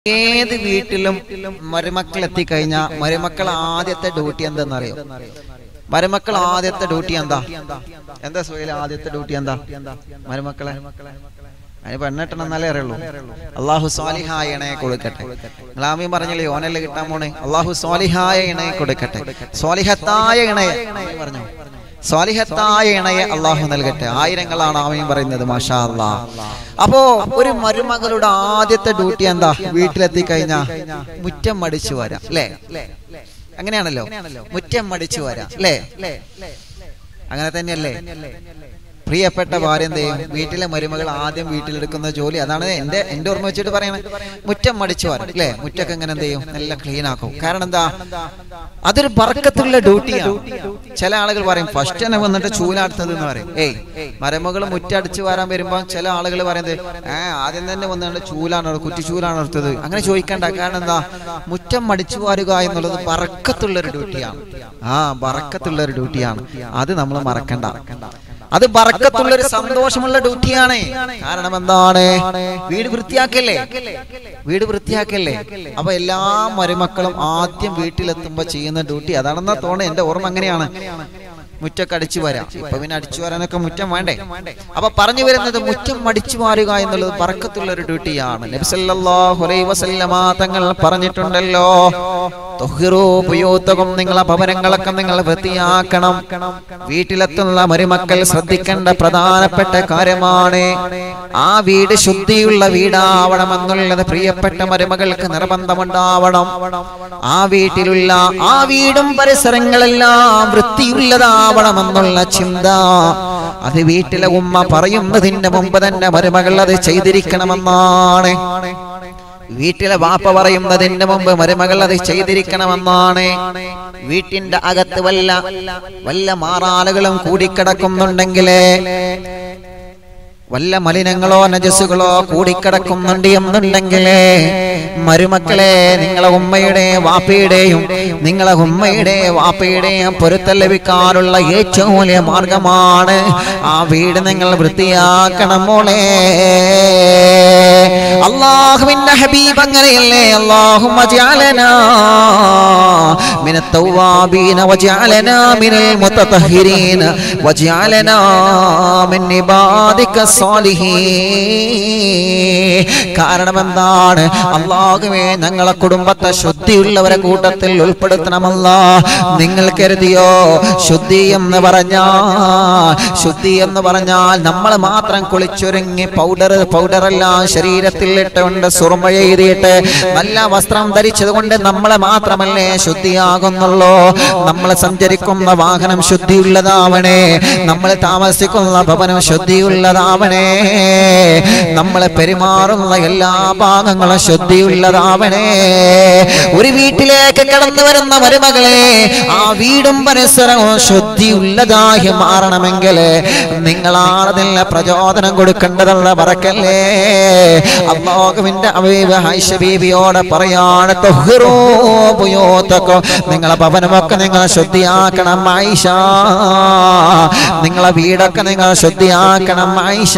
ഏത് വീട്ടിലും മരുമക്കൾ എത്തിക്കഴിഞ്ഞാൽ മരുമക്കൾ ആദ്യത്തെ ഡ്യൂട്ടി എന്തെന്നറിയോ മരുമക്കൾ ആദ്യത്തെ ഡ്യൂട്ടി എന്താ എന്താ സുഹൈല ആദ്യത്തെ ഡ്യൂട്ടി എന്താ മരുമക്കളെ അതിന് പെണ്ണെട്ടണം എന്നല്ലേ അറിയുള്ളൂ അള്ളാഹു സ്വാലിഹായ ഇണയെ കൊടുക്കട്ടെ ഗ്ലാമീൻ പറഞ്ഞില്ലേ ഓനല്ലേ കിട്ടാൻ പോണേ അള്ളാഹു സ്വാലിഹായ ഇണയെ കൊടുക്കട്ടെ സ്വാലിഹത്തായ ഇണയെ ആമീൻ പറഞ്ഞോ സ്വാലിഹത്തായ ഇണയെ അള്ളാഹു നൽകട്ടെ ആയിരങ്ങളാണ് ആമീൻ പറയുന്നത് മാഷാ അല്ലാ അപ്പോ ഒരു മരുമകളുടെ ആദ്യത്തെ ഡ്യൂട്ടി എന്താ വീട്ടിലെത്തി കഴിഞ്ഞാ മുറ്റം മടിച്ചു വരാം അല്ലേ അങ്ങനെയാണല്ലോ മുറ്റം മടിച്ചു വരാം അല്ലേ അങ്ങനെ തന്നെയല്ലേ പ്രിയപ്പെട്ട ഭാര്യ എന്ത് ചെയ്യും വീട്ടിലെ മരുമകൾ ആദ്യം വീട്ടിലെടുക്കുന്ന ജോലി അതാണ് എന്റെ എന്റെ ഓർമ്മ വെച്ചിട്ട് പറയണത് മുറ്റം മടിച്ചു വരാം അല്ലേ മുറ്റൊക്കെ എങ്ങനെ എന്ത് ചെയ്യും നല്ല ക്ലീൻ ആക്കും കാരണം എന്താ അതൊരു ബർക്കത്തുള്ള ഡ്യൂട്ടിയാണ് ചില ആളുകൾ പറയും ഫസ്റ്റ് തന്നെ വന്നിട്ട് ചൂലാടുത്തത് എന്ന് പറയും ഏയ് മരുമകൾ മുറ്റടിച്ചു വരാൻ വരുമ്പോ ചില ആളുകൾ പറയുന്നത് ഏ ആദ്യം തന്നെ വന്നിട്ട് ചൂലാണ് കുറ്റിച്ചൂലാണ് എടുത്തത് അങ്ങനെ ചോദിക്കണ്ട കാരണം എന്താ മുറ്റം മടിച്ചു വാരുക എന്നുള്ളത് ബറക്കത്തുള്ള ഒരു ഡ്യൂട്ടിയാണ് ആ ബറക്കത്തുള്ള ഒരു ഡ്യൂട്ടിയാണ് അത് നമ്മൾ മറക്കണ്ട അത് ബറക്കത്തുള്ള ഒരു സന്തോഷമുള്ള ഡ്യൂട്ടിയാണ് കാരണം എന്താണ് വീട് വൃത്തിയാക്കല്ലേ വീട് വൃത്തിയാക്കല്ലേ അപ്പൊ എല്ലാ മരുമക്കളും ആദ്യം വീട്ടിലെത്തുമ്പോ ചെയ്യുന്ന ഡ്യൂട്ടി അതാണെന്നാ തോന്നുന്നത് എന്റെ ഓർമ്മ അങ്ങനെയാണ് മുറ്റൊക്കെ അടിച്ചു വരാം ഇപ്പൊ പിന്നെ അടിച്ചു വരാനൊക്കെ മുറ്റം വേണ്ടേ അപ്പൊ പറഞ്ഞു വരുന്നത് മുറ്റം അടിച്ചു മാറുക എന്നുള്ളത് പറക്കത്തുള്ള ഒരു ഡ്യൂട്ടിയാണ് നബിസല്ലാഹു അലൈഹി വസല്ലമ തങ്ങൾ പറഞ്ഞിട്ടുണ്ടല്ലോ തുഹിറൂ ഉപയോത്തകം നിങ്ങളെ ഭവനങ്ങളൊക്കെ നിങ്ങൾ വൃത്തിയാക്കണം വീട്ടിലെത്തുന്ന മരുമക്കൾ ശ്രദ്ധിക്കേണ്ട പ്രധാനപ്പെട്ട കാര്യമാണ് ആ വീട് ശുദ്ധിയുള്ള വീടാവണമെന്നുള്ളത് പ്രിയപ്പെട്ട മരുമകൾക്ക് നിർബന്ധമുണ്ടാവണം ആ വീട്ടിലുള്ള ആ വീടും പരിസരങ്ങളെല്ലാം വൃത്തിയുള്ളതാവണമെന്നുള്ള ചിന്ത അത് വീട്ടിലെ ഉമ്മ പറയുന്നതിന്റെ മുമ്പ് തന്നെ മരുമകൾ അത് ചെയ്തിരിക്കണമെന്നാണ് വീട്ടിലെ വാപ്പ പറയുന്നതിന്റെ മുമ്പ് മരുമകൾ അത് ചെയ്തിരിക്കണമെന്നാണ് വീട്ടിന്റെ അകത്ത് വല്ല വല്ല മാറാലുകളും കൂടിക്കിടക്കുന്നുണ്ടെങ്കിലേ വല്ല മലിനങ്ങളോ നജസ്സുകളോ കൂടിക്കിടക്കുന്നുണ്ട് എന്നുണ്ടെങ്കിലേ മരുമക്കളെ നിങ്ങളെ ഉമ്മയുടെ വാപ്പയുടെയും നിങ്ങളെ ഉമ്മയുടെ വാപ്പയുടെയും പൊരുത്തം ലഭിക്കാനുള്ള ഏറ്റവും വലിയ മാർഗമാണ് ആ വീട് നിങ്ങൾ വൃത്തിയാക്കണം മോളെ അള്ളാഹുവിന്റെ ഹബീബ് അങ്ങനെയല്ലേ അള്ളാഹുമ്മ ജഅലനാ من التوابين وجعلنا من المتطهرين وجعلنا من عبادك الصالحين കാരണം എന്താണ് അള്ളാഹുവേ ഞങ്ങളെ കുടുംബത്തെ ശുദ്ധിയുള്ളവരെ കൂട്ടത്തിൽ ഉൾപ്പെടുത്തണമല്ല നിങ്ങൾ കരുതിയോ ശുദ്ധി എന്ന് പറഞ്ഞാൽ ശുദ്ധി എന്ന് പറഞ്ഞാൽ നമ്മൾ മാത്രം കുളിച്ചൊരുങ്ങി പൗഡർ പൗഡർ എല്ലാം ശരീരത്തിൽ ഇട്ടുകൊണ്ട് സുറുമ എഴുതിയിട്ട് നല്ല വസ്ത്രം ധരിച്ചത് കൊണ്ട് നമ്മളെ മാത്രമല്ലേ ശുദ്ധിയാകുന്നുള്ളൂ നമ്മൾ സഞ്ചരിക്കുന്ന വാഹനം ശുദ്ധിയുള്ളതാവണേ നമ്മൾ താമസിക്കുന്ന ഭവനം ശുദ്ധിയുള്ളതാവണേ നമ്മളെ പെരുമാറുന്ന എല്ലാ ഭാഗങ്ങളും ശുദ്ധിയുള്ളതാവണേ ഒരു വീട്ടിലേക്ക് കടന്നു വരുന്ന മരുമകളെ ആ വീടും പരിസരവും ശുദ്ധിയുള്ളതായി മാറണമെങ്കിൽ നിങ്ങളാണതിന് പ്രചോദനം കൊടുക്കേണ്ടതുള്ള പറക്കല്ലേ അള്ളാഹുവിന്റെ അവീവ ഹൈഷ ബീബിയോട് പറയാണ് തൊഹ്റൂ ഉപയോത്തക്കോ നിങ്ങളെ ഭവനമൊക്കെ നിങ്ങൾ ശുദ്ധിയാക്കണം ആയിഷ നിങ്ങളെ വീടൊക്കെ നിങ്ങൾ ശുദ്ധിയാക്കണം ആയിഷ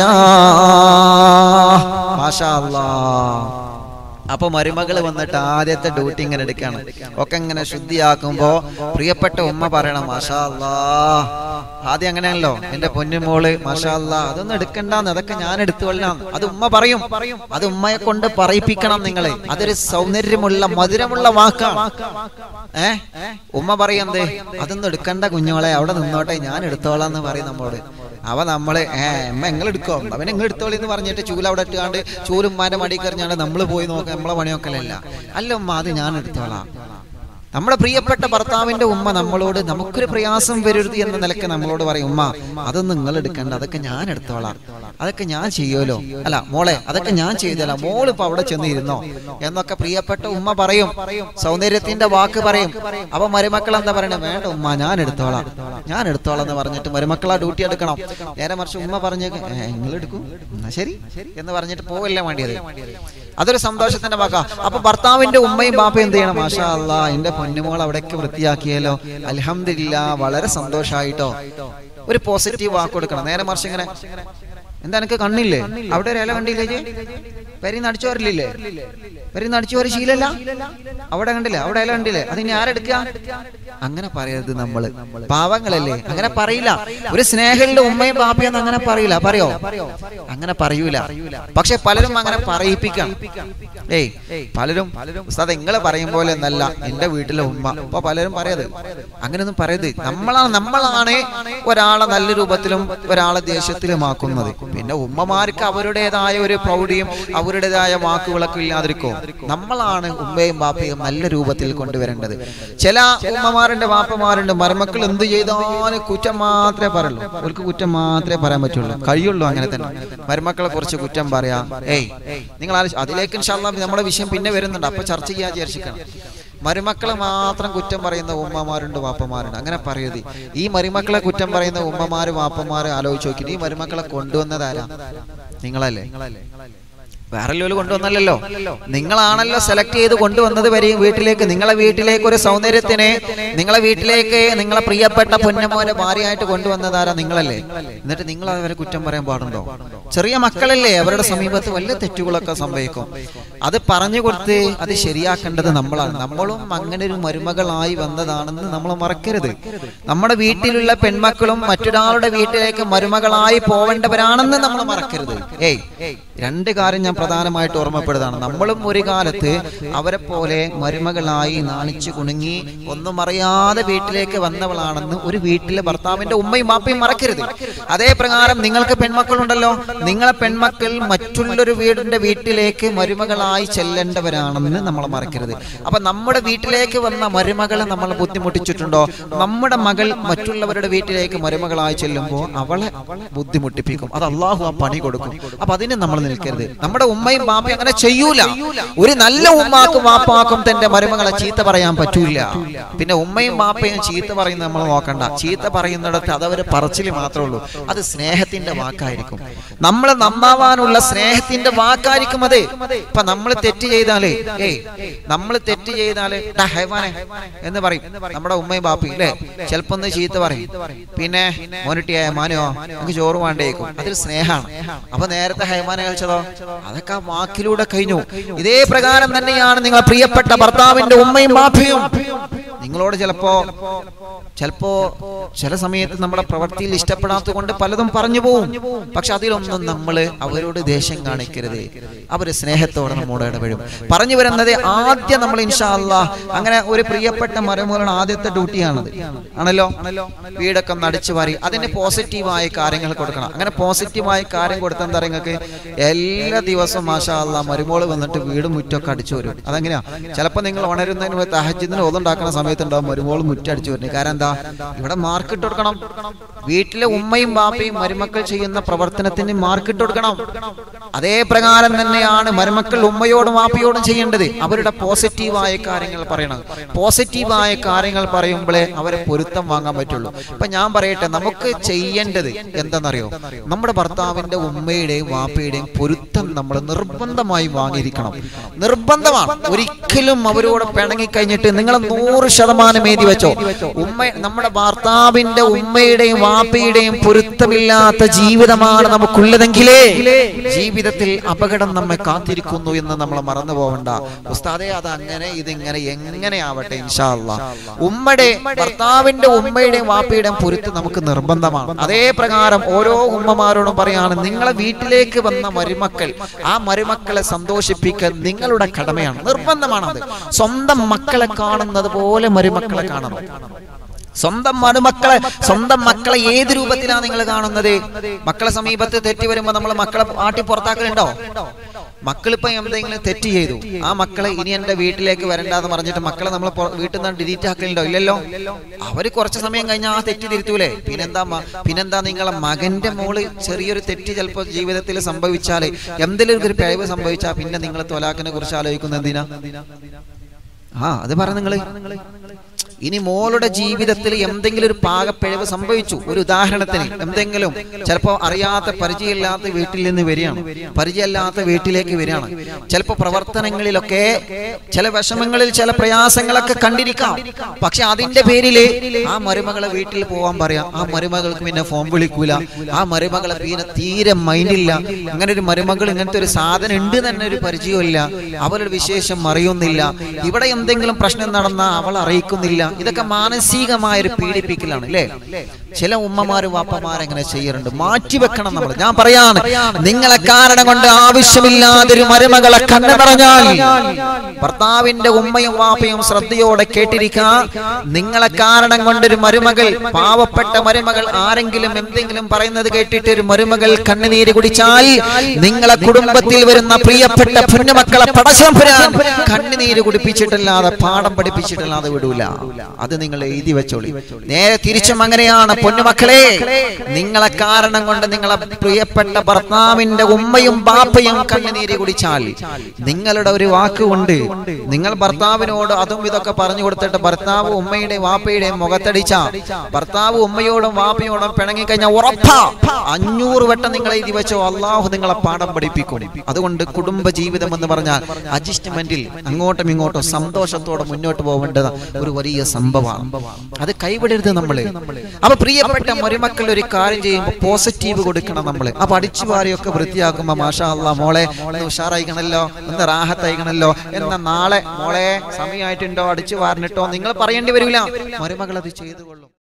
മാഷാ അല്ലാ അപ്പൊ മരുമകൾ വന്നിട്ട് ആദ്യത്തെ ഡ്യൂട്ടി ഇങ്ങനെ എടുക്കാണ് ഒക്കെ ഇങ്ങനെ ശുദ്ധിയാക്കുമ്പോ പ്രിയപ്പെട്ട ഉമ്മ പറയണം മാഷാ അല്ലാ ആദ്യം അങ്ങനെയാണല്ലോ എന്റെ പൊന്നുമോള് മാഷാ അല്ലാ അതൊന്നും എടുക്കണ്ടെന്ന് അതൊക്കെ ഞാൻ എടുത്തുകൊള്ളാം അത് ഉമ്മ പറയും അത് ഉമ്മയെ കൊണ്ട് പറയിപ്പിക്കണം നിങ്ങളെ അതൊരു സൗന്ദര്യമുള്ള മധുരമുള്ള വാക്കാണ് ഏ ഉമ്മ പറയുന്നത് അതൊന്നും എടുക്കണ്ട കുഞ്ഞോളെ അവിടെ നിന്നോട്ടെ ഞാൻ എടുത്തോളാം എന്ന് പറയും നമ്മോട് അവ നമ്മള് ഏ അമ്മ നിങ്ങൾ എടുക്കോ അവൻ നിങ്ങൾ എടുത്തോളി എന്ന് പറഞ്ഞിട്ട് ചൂല അവിടെ ഇട്ടുകാണ്ട് ചൂലും മാന്റെ മടി കറിഞ്ഞാണ്ട് നമ്മൾ പോയി നോക്കാം നമ്മളെ പണിയൊക്കലല്ല അല്ല ഉമ്മ അത് ഞാൻ എടുത്തോളാം നമ്മുടെ പ്രിയപ്പെട്ട ഭർത്താവിന്റെ ഉമ്മ നമ്മളോട് നമുക്കൊരു പ്രയാസം വരരുത് എന്ന നിലയ്ക്ക് നമ്മളോട് പറയും ഉമ്മ അതൊന്നും നിങ്ങൾ എടുക്കണ്ട അതൊക്കെ ഞാൻ എടുത്തോളാം അതൊക്കെ ഞാൻ ചെയ്യുമല്ലോ അല്ല മോളെ അതൊക്കെ ഞാൻ ചെയ്തല്ല മോള് ഇപ്പൊ അവിടെ ചെന്ന് ഇരുന്നോ എന്നൊക്കെ പ്രിയപ്പെട്ട ഉമ്മ പറയും സൗന്ദര്യത്തിന്റെ വാക്ക് പറയും അപ്പൊ മരുമക്കൾ എന്താ പറയണേ വേണ്ട ഉമ്മ ഞാൻ എടുത്തോളാം ഞാൻ എടുത്തോളാം എന്ന് പറഞ്ഞിട്ട് മരുമക്കളാ ഡ്യൂട്ടി എടുക്കണം നേരെ മറിച്ച് ഉമ്മ പറഞ്ഞേക്ക് നിങ്ങൾ എടുക്കും എന്നാ ശരി എന്ന് പറഞ്ഞിട്ട് പോവല്ലേ വേണ്ടിയത് അതൊരു സന്തോഷത്തിന്റെ വാക്കാ അപ്പൊ ഭർത്താവിന്റെ ഉമ്മയും ബാപ്പയും എന്ത് ചെയ്യണം മാഷാ അല്ലാ എന്റെ പൊന്നുമോൾ അവിടേക്ക് വൃത്തിയാക്കിയല്ലോ അൽഹംദുലില്ലാ വളരെ സന്തോഷായിട്ടോ ഒരു പോസിറ്റീവ് വാക്ക് കൊടുക്കണം നേരെ മറിച്ച് ഇങ്ങനെ എന്താ എനിക്ക് കണ്ണില്ലേ അവിടെ ഒരു ഇല കണ്ടില്ലേ പെരീന്ന് അടിച്ചു വരലില്ലേ പെരീന്ന് അടിച്ചു വര ശീലല്ല അവിടെ കണ്ടില്ലേ അവിടെ ഇല കണ്ടില്ലേ അത് ഇനി ആരെടുക്കുക അങ്ങനെ പറയരുത് നമ്മള് പാവങ്ങളല്ലേ അങ്ങനെ പറയില്ല ഒരു സ്നേഹമുള്ള ഉമ്മയും ബാപ്പയും അങ്ങനെ പറയില്ല പറയോ അങ്ങനെ പറയൂല പക്ഷെ പലരും അങ്ങനെ പറയിപ്പിക്കാം ഏയ് പലരും ഉസ്താദ് നിങ്ങള് പറയും പോലെ എന്നല്ല എന്റെ വീട്ടിലെ ഉമ്മ അപ്പൊ പലരും പറയത് അങ്ങനെയൊന്നും പറയരുത് നമ്മളാണ് നമ്മളാണ് ഒരാളെ നല്ല രൂപത്തിലും ഒരാളെ ദേഷ്യത്തിലുമാക്കുന്നത് പിന്നെ ഉമ്മമാർക്ക് അവരുടേതായ ഒരു പ്രൗഢിയും അവരുടേതായ വാക്കുകളൊക്കെ ഇല്ലാതിരിക്കോ നമ്മളാണ് ഉമ്മയും ബാപ്പയും നല്ല രൂപത്തിൽ കൊണ്ടുവരേണ്ടത് ചില ഉമ്മമാരുണ്ട് ബാപ്പമാരുണ്ട് മരുമക്കൾ എന്ത് ചെയ്താലും കുറ്റം മാത്രമേ പറയുള്ളൂ അവർക്ക് കുറ്റം മാത്രമേ പറയാൻ പറ്റുള്ളൂ കഴിയുള്ളൂ അങ്ങനെ തന്നെ മരുമക്കളെ കുറിച്ച് കുറ്റം പറയാ ഏയ് നിങ്ങൾ ആലോചി- അതിലേക്ക് ഇൻഷാല്ലാ നമ്മുടെ വിഷയം പിന്നെ വരുന്നുണ്ട് അപ്പൊ ചർച്ച ചെയ്യാൻ വിചാരിച്ചിരിക്കണം മരുമക്കളെ മാത്രം കുറ്റം പറയുന്ന ഉമ്മമാരുണ്ട് വാപ്പമാരുണ്ട് അങ്ങനെ പറയരുത് ഈ മരുമക്കളെ കുറ്റം പറയുന്ന ഉമ്മമാര് വാപ്പമാര് ആലോചിച്ച് നോക്കിയിട്ട് ഈ മരുമക്കളെ കൊണ്ടുവന്നതാരാ നിങ്ങളല്ലേ വേറെ ലോല് കൊണ്ടുവന്നല്ലോ നിങ്ങളാണല്ലോ സെലക്ട് ചെയ്ത് കൊണ്ടുവന്നത് വരെയും വീട്ടിലേക്ക് നിങ്ങളെ വീട്ടിലേക്ക് ഒരു സൗന്ദര്യത്തിനെ നിങ്ങളെ വീട്ടിലേക്ക് നിങ്ങളെ പ്രിയപ്പെട്ട പൊന്നമോനെ ഭാര്യയായിട്ട് കൊണ്ടുവന്നതാരാ നിങ്ങളല്ലേ എന്നിട്ട് നിങ്ങൾ അവരെ കുറ്റം പറയാൻ പാടുണ്ടോ ചെറിയ മക്കളല്ലേ അവരുടെ സമീപത്ത് വലിയ തെറ്റുകളൊക്കെ സംഭവിക്കും അത് പറഞ്ഞു കൊടുത്ത് അത് ശരിയാക്കേണ്ടത് നമ്മളാണ് നമ്മളും അങ്ങനെ ഒരു മരുമകളായി വന്നതാണെന്ന് നമ്മൾ മറക്കരുത് നമ്മുടെ വീട്ടിലുള്ള പെൺമക്കളും മറ്റൊരാളുടെ വീട്ടിലേക്ക് മരുമകളായി പോവേണ്ടവരാണെന്ന് നമ്മൾ മറക്കരുത് ഏയ് രണ്ട് കാര്യം ഞാൻ പ്രധാനമായിട്ട് ഓർമ്മപ്പെടുന്നതാണ് നമ്മളും ഒരു കാലത്ത് അവരെ പോലെ മരുമകളായി നാണിച്ചു കുണുങ്ങി ഒന്നും അറിയാതെ വീട്ടിലേക്ക് വന്നവളാണെന്ന് ഒരു വീട്ടിലെ ഭർത്താവിന്റെ ഉമ്മയും ബാപ്പയും മറക്കരുത് അതേ പ്രകാരം നിങ്ങൾക്ക് പെൺമക്കളുണ്ടല്ലോ നിങ്ങളെ പെൺമക്കൾ മറ്റുള്ളൊരു വീടിന്റെ വീട്ടിലേക്ക് മരുമകളായി ചെല്ലേണ്ടവരാണെന്ന് നമ്മൾ മറക്കരുത് അപ്പൊ നമ്മുടെ വീട്ടിലേക്ക് വന്ന മരുമകളെ നമ്മൾ ബുദ്ധിമുട്ടിച്ചിട്ടുണ്ടോ നമ്മുടെ മകൾ മറ്റുള്ളവരുടെ വീട്ടിലേക്ക് മരുമകളായി ചെല്ലുമ്പോൾ അവളെ ബുദ്ധിമുട്ടിപ്പിക്കും അത് അള്ളാഹു ആ പണി കൊടുക്കും അപ്പൊ അതിന് നമ്മൾ നിൽക്കരുത് നമ്മുടെ ഉമ്മയും ബാപ്പയും അങ്ങനെ ചെയ്യൂല ഒരു നല്ല ഉമ്മാക്കും വാപ്പാക്കും തന്റെ മരുമകളെ ചീത്ത പറയാൻ പറ്റൂല പിന്നെ ഉമ്മയും ബാപ്പയും ചീത്ത പറയുന്നത് നമ്മൾ നോക്കണ്ട ചീത്ത പറയുന്നിടത്ത് അതവര് പറച്ചില് മാത്രമേ ഉള്ളൂ അത് സ്നേഹത്തിന്റെ വാക്കായിരിക്കും നമ്മൾ നന്നാവാനുള്ള സ്നേഹത്തിന്റെ വാക്കായിരിക്കും അത് ഇപ്പൊ നമ്മൾ തെറ്റ് ചെയ്താലേ ഏയ് നമ്മൾ തെറ്റ് ചെയ്താല് "ടാ, ഹൈവാനെ എന്ന് പറയും നമ്മുടെ ഉമ്മയും ബാപ്പയും അല്ലേ ചിലപ്പോ ഒന്ന് ചീത്ത പറയും പിന്നെ മോനിട്ടിയായ മാനോ എനിക്ക് ചോറ് വേണ്ടേക്കും അതൊരു സ്നേഹമാണ് അപ്പൊ നേരത്തെ ഹൈമാനെ കഴിച്ചതോ അതൊക്കെ ആ വാക്കിലൂടെ കഴിഞ്ഞു ഇതേ പ്രകാരം തന്നെയാണ് നിങ്ങളെ പ്രിയപ്പെട്ട ഭർത്താവിന്റെ ഉമ്മയും ബാപ്പയും നിങ്ങളോട് ചിലപ്പോ ചിലപ്പോ ചില സമയത്ത് നമ്മുടെ പ്രവൃത്തിയിൽ ഇഷ്ടപ്പെടാത്തത് കൊണ്ട് പലതും പറഞ്ഞു പോവും പക്ഷെ അതിലൊന്നും നമ്മൾ അവരോട് ദേഷ്യം കാണിക്കരുത് അവര് സ്നേഹത്തോടെ നമ്മോട് ഇടപെടും പറഞ്ഞു വരുന്നത് ആദ്യം നമ്മൾ ഇൻഷാല്ല അങ്ങനെ ഒരു പ്രിയപ്പെട്ട മരമൂലാണ് ആദ്യത്തെ ഡ്യൂട്ടിയാണത് ആണല്ലോ വീടൊക്കെ നടിച്ചു വാരി അതിന് പോസിറ്റീവായ കാര്യങ്ങൾ കൊടുക്കണം അങ്ങനെ പോസിറ്റീവായ കാര്യം കൊടുത്താൽ എന്താ നിങ്ങൾക്ക് എല്ലാ ദിവസവും മാഷാ അല്ല മരുമോള് വന്നിട്ട് വീട് മുറ്റൊക്കെ അടിച്ചു വരും അതെങ്ങനെയാ ചിലപ്പോൾ നിങ്ങൾ ഉണരുന്നതിന് മുമ്പ് തഹജിദിന് ഓതുണ്ടാക്കുന്ന സമയത്ത് ഉണ്ടാവും മരുമോള് മുറ്റടിച്ചു വരുന്നത് കാരണം എന്താ ഇവിടെ മാർക്ക് ഇട്ട് കൊടുക്കണം വീട്ടിലെ ഉമ്മയും ബാപ്പയും മരുമക്കൾ ചെയ്യുന്ന പ്രവർത്തനത്തിന് മാർക്ക് ഇട്ട് കൊടുക്കണം അതേ പ്രകാരം തന്നെയാണ് മരുമക്കൾ ഉമ്മയോടും വാപ്പയോടും ചെയ്യേണ്ടത് അവരുടെ പോസിറ്റീവായ കാര്യങ്ങൾ പറയണം പോസിറ്റീവായ കാര്യങ്ങൾ പറയുമ്പോഴേ അവരെ പൊരുത്തം വാങ്ങാൻ പറ്റുള്ളൂ ഇപ്പൊ ഞാൻ പറയട്ടെ നമുക്ക് ചെയ്യേണ്ടത് എന്താണെന്നറിയോ നമ്മുടെ ഭർത്താവിന്റെ ഉമ്മയുടെയും വാപ്പയുടെയും പൊരുത്തം നമ്മൾ നിർബന്ധമായി വാങ്ങിയിരിക്കണം നിർബന്ധമാണ് ഒരിക്കലും അവരോട് പിണങ്ങി കഴിഞ്ഞിട്ട് നിങ്ങൾ നൂറ് ശതമാനം എഴുതി വെച്ചോ ഉമ്മ നമ്മുടെ ഭർത്താവിന്റെ ഉമ്മയുടെയും വാപ്പയുടെയും പൊരുത്തമില്ലാത്ത ജീവിതമാണ് നമുക്കുള്ളതെങ്കിലേ ജീവിതത്തിൽ അപകടം നമ്മെ കാത്തിരിക്കുന്നു എന്ന് നമ്മൾ മറന്നു പോവണ്ട ഉസ്താദെ അത് അങ്ങനെ ഇതിങ്ങനെ എങ്ങനെ ആവട്ടെ ഇൻഷാ അല്ലാ ഉമ്മയുടെ ഭർത്താവിന്റെ ഉമ്മയുടെയും വാപ്പയുടെയും പൊരുത്തം നമുക്ക് നിർബന്ധമാണ് അതേ പ്രകാരം ഓരോ ഉമ്മമാരോടും പറയാണ് നിങ്ങളെ വീട്ടിലേക്ക് വന്ന മരുമക്കൾ ആ മരുമക്കളെ സന്തോഷിപ്പിക്കൽ നിങ്ങളുടെ കടമയാണ് നിർബന്ധമാണ് അത് സ്വന്തം മക്കളെ കാണുന്നത് പോലെ മരുമക്കളെ കാണണം സ്വന്തം മരുമക്കളെ സ്വന്തം മക്കളെ ഏത് രൂപത്തിലാണ് നിങ്ങൾ കാണുന്നത് മക്കളെ സമീപത്ത് തെറ്റി വരുമ്പോ നമ്മൾ മക്കളെ ആട്ടി പുറത്താക്കലുണ്ടോ മക്കളിപ്പോ എന്തെങ്കിലും തെറ്റ് ചെയ്തു ആ മക്കളെ ഇനി എന്റെ വീട്ടിലേക്ക് വരണ്ടെന്ന് പറഞ്ഞിട്ട് മക്കളെ നമ്മൾ വീട്ടിൽ നിന്ന് ഡിലീറ്റ് ആക്കലുണ്ടോ ഇല്ലല്ലോ അവര് കുറച്ച് സമയം കഴിഞ്ഞാൽ ആ തെറ്റ് തിരുത്തൂലേ പിന്നെന്താ മ- പിന്നെന്താ നിങ്ങളെ മകന്റെ മോള് ചെറിയൊരു തെറ്റ് ചിലപ്പോൾ ജീവിതത്തിൽ സംഭവിച്ചാല് എന്തെങ്കിലും ഒരു പിഴവ് സംഭവിച്ചാൽ പിന്നെ നിങ്ങൾ തൊലാക്കിനെ കുറിച്ച് ആലോചിക്കുന്നത് എന്തിനാ ആ അത് പറ നിങ്ങള് ഇനി മോളുടെ ജീവിതത്തിൽ എന്തെങ്കിലും ഒരു പാകപ്പിഴവ് സംഭവിച്ചു ഒരു ഉദാഹരണത്തിന് എന്തെങ്കിലും ചിലപ്പോൾ അറിയാത്ത പരിചയമില്ലാത്ത വീട്ടിൽ നിന്ന് വരികയാണ് പരിചയമില്ലാത്ത വീട്ടിലേക്ക് വരികയാണ് ചിലപ്പോൾ പ്രവർത്തനങ്ങളിലൊക്കെ ചില വിഷമങ്ങളിൽ ചില പ്രയാസങ്ങളൊക്കെ കണ്ടിരിക്കാം പക്ഷെ അതിന്റെ പേരില് ആ മരുമകളെ വീട്ടിൽ പോവാൻ പറയാം ആ മരുമകൾക്ക് പിന്നെ ഫോൺ വിളിക്കൂല ആ മരുമകളെ പിന്നെ തീരെ മൈൻഡില്ല അങ്ങനെ ഒരു മരുമകൾ ഇങ്ങനത്തെ ഒരു സാധനം ഉണ്ട് തന്നെ ഒരു പരിചയമില്ല അവരുടെ വിശേഷം അറിയുന്നില്ല ഇവിടെ എന്തെങ്കിലും പ്രശ്നം നടന്നാൽ അവൾ അറിയിക്കുന്നില്ല ഇതൊക്കെ മാനസികമായ ഒരു പീഡിപ്പിക്കലാണ് അല്ലേ ചില ഉമ്മമാര് വാപ്പമാരെങ്ങനെ ചെയ്യാറുണ്ട് മാറ്റിവെക്കണം നമ്മൾ ഞാൻ പറയാണ് നിങ്ങളെ കാരണം കൊണ്ട് ആവശ്യമില്ലാതൊരു മരുമകളെ കണ്ണു പറഞ്ഞാൽ ഭർത്താവിന്റെ ഉമ്മയും വാപ്പയും ശ്രദ്ധയോടെ കേട്ടിരിക്കുക നിങ്ങളെ കാരണം കൊണ്ടൊരു മരുമകൾ പാവപ്പെട്ട മരുമകൾ ആരെങ്കിലും എന്തെങ്കിലും പറയുന്നത് കേട്ടിട്ട് ഒരു മരുമകൾ കണ്ണുനീര് കുടിച്ചാൽ നിങ്ങളെ കുടുംബത്തിൽ വരുന്ന പ്രിയപ്പെട്ട പൊന്നുമക്കളെ പടശം പുരാൻ കണ്ണുനീര് കുടിപ്പിച്ചിട്ടല്ലാതെ പാഠം പഠിപ്പിച്ചിട്ടല്ലാതെ വിടൂല അത് നിങ്ങൾ എഴുതി വെച്ചോളി നേരെ തിരിച്ചും അങ്ങനെയാണ് പൊന്നുമക്കളെ നിങ്ങളെ കാരണം കൊണ്ട് നിങ്ങളെ പ്രിയപ്പെട്ട ഭർത്താവിന്റെ ഉമ്മയും ബാപ്പയും കണ്ണുനീര് കുടിച്ചാൽ നിങ്ങളുടെ ഒരു വാക്കുകൊണ്ട് നിങ്ങൾ ഭർത്താവിനോട് അതും ഇതൊക്കെ പറഞ്ഞു കൊടുത്തിട്ട് ഭർത്താവ് ഉമ്മയുടെയും വാപ്പയുടെയും മുഖത്തടിച്ച ഭർത്താവ് ഉമ്മയോടും വാപ്പയോടും പിണങ്ങി കഴിഞ്ഞാൽ ഉറപ്പാ അഞ്ഞൂറ് വട്ടം നിങ്ങൾ എഴുതി വെച്ചോ അള്ളാഹു നിങ്ങളെ പാഠം പഠിപ്പിക്കും അതുകൊണ്ട് കുടുംബ ജീവിതം എന്ന് പറഞ്ഞാൽ അഡ്ജസ്റ്റ്മെന്റിൽ അങ്ങോട്ടും ഇങ്ങോട്ടും സന്തോഷത്തോടെ മുന്നോട്ട് പോകേണ്ടത് ഒരു വലിയ സംഭവമാണ് അത് കൈവിടരുത് നമ്മള് അപ്പൊ പ്രിയപ്പെട്ട മരുമക്കൾ ഒരു കാര്യം ചെയ്യുമ്പോൾ പോസിറ്റീവ് കൊടുക്കണം നമ്മള് അപ്പൊ അടിച്ചു വാരിയൊക്കെ വൃത്തിയാക്കുമ്പോ മാഷാ അല്ലാ മോളെ ഒന്ന് ഉഷാറായിക്കണല്ലോ ഒന്ന് റാഹത്തായിക്കണല്ലോ എന്ന നാളെ മോളെ സമയമായിട്ടുണ്ടോ അടിച്ചു വാരിനിട്ടോ നിങ്ങൾ പറയേണ്ടി വരില്ല മരുമകൾ അത് ചെയ്തുകൊള്ളും